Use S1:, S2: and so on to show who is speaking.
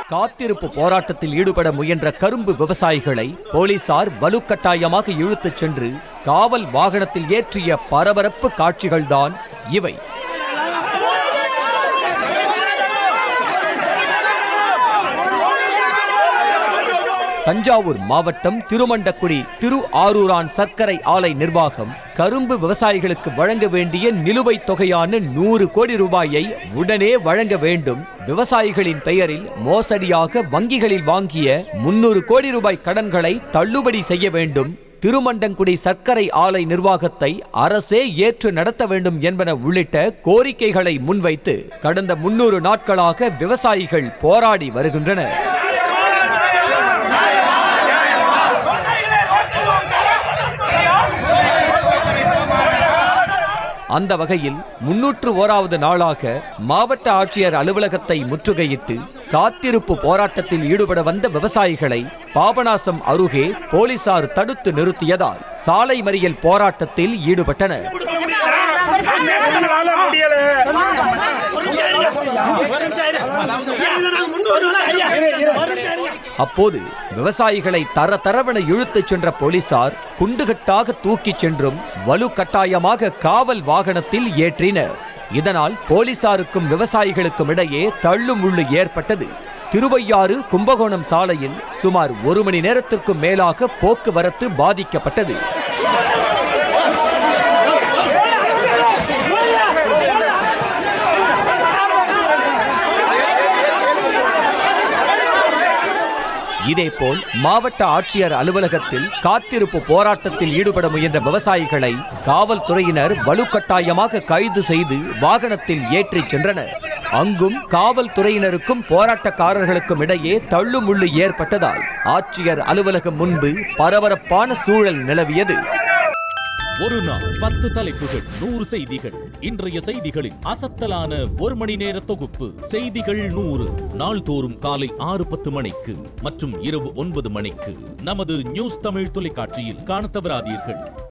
S1: காத்திருப்பு போராட்டத்தில் ஈடுபட முயன்ற கரும்பு விவசாயிகளை போலீசார் வலுக்கட்டாயமாக இழுத்துச் சென்று காவல் வாகனத்தில் ஏற்றிய பரபரப்பு காட்சிகள்தான் இவை தஞ்சாவூர் மாவட்டம் திருமண்டக்குடி திரு ஆரூரான் சர்க்கரை ஆலை நிர்வாகம் கரும்பு விவசாயிகளுக்கு வழங்க வேண்டிய நிலுவைத் தொகையான நூறு கோடி ரூபாயை உடனே வழங்க வேண்டும் விவசாயிகளின் பெயரில் மோசடியாக வங்கிகளில் வாங்கிய முன்னூறு கோடி ரூபாய் கடன்களை தள்ளுபடி செய்ய வேண்டும் திருமண்டங்குடி சர்க்கரை ஆலை நிர்வாகத்தை அரசே ஏற்று நடத்த வேண்டும் என்பன உள்ளிட்ட கோரிக்கைகளை முன்வைத்து கடந்த முன்னூறு நாட்களாக விவசாயிகள் போராடி வருகின்றனர் அந்த வகையில் முன்னூற்று ஓராவது நாளாக மாவட்ட ஆட்சியர் அலுவலகத்தை முற்றுகையிட்டு காத்திருப்பு போராட்டத்தில் ஈடுபட வந்த விவசாயிகளை பாபநாசம் அருகே போலீசார் தடுத்து நிறுத்தியதால் சாலை மறியல் போராட்டத்தில் ஈடுபட்டனர் அப்போது விவசாயிகளை தர தரவென இழுத்துச் சென்ற போலீசார் குண்டுகட்டாக தூக்கிச் சென்றும் வலுக்கட்டாயமாக காவல் வாகனத்தில் ஏற்றினர் இதனால் போலீசாருக்கும் விவசாயிகளுக்கும் இடையே தள்ளுமுள்ளு ஏற்பட்டது திருவையாறு கும்பகோணம் சாலையில் சுமார் ஒரு மணி நேரத்திற்கும் மேலாக போக்குவரத்து பாதிக்கப்பட்டது இதேபோல் மாவட்ட ஆட்சியர் அலுவலகத்தில் காத்திருப்பு போராட்டத்தில் ஈடுபட முயன்ற விவசாயிகளை காவல்துறையினர் வலுக்கட்டாயமாக கைது செய்து வாகனத்தில் ஏற்றிச் சென்றனர் அங்கும் காவல்துறையினருக்கும் போராட்டக்காரர்களுக்கும் இடையே தள்ளுமுள்ளு ஏற்பட்டதால் ஆட்சியர் அலுவலகம் முன்பு பரபரப்பான சூழல் நிலவியது
S2: ஒரு நாள் பத்து தலைப்புகள் நூறு செய்திகள் இன்றைய செய்திகளின் அசத்தலான ஒரு மணி நேர தொகுப்பு செய்திகள் நூறு நாள்தோறும் காலை ஆறு பத்து மணிக்கு மற்றும் இரவு ஒன்பது மணிக்கு நமது நியூஸ் தமிழ் தொலைக்காட்சியில் காணத் தவறாதீர்கள்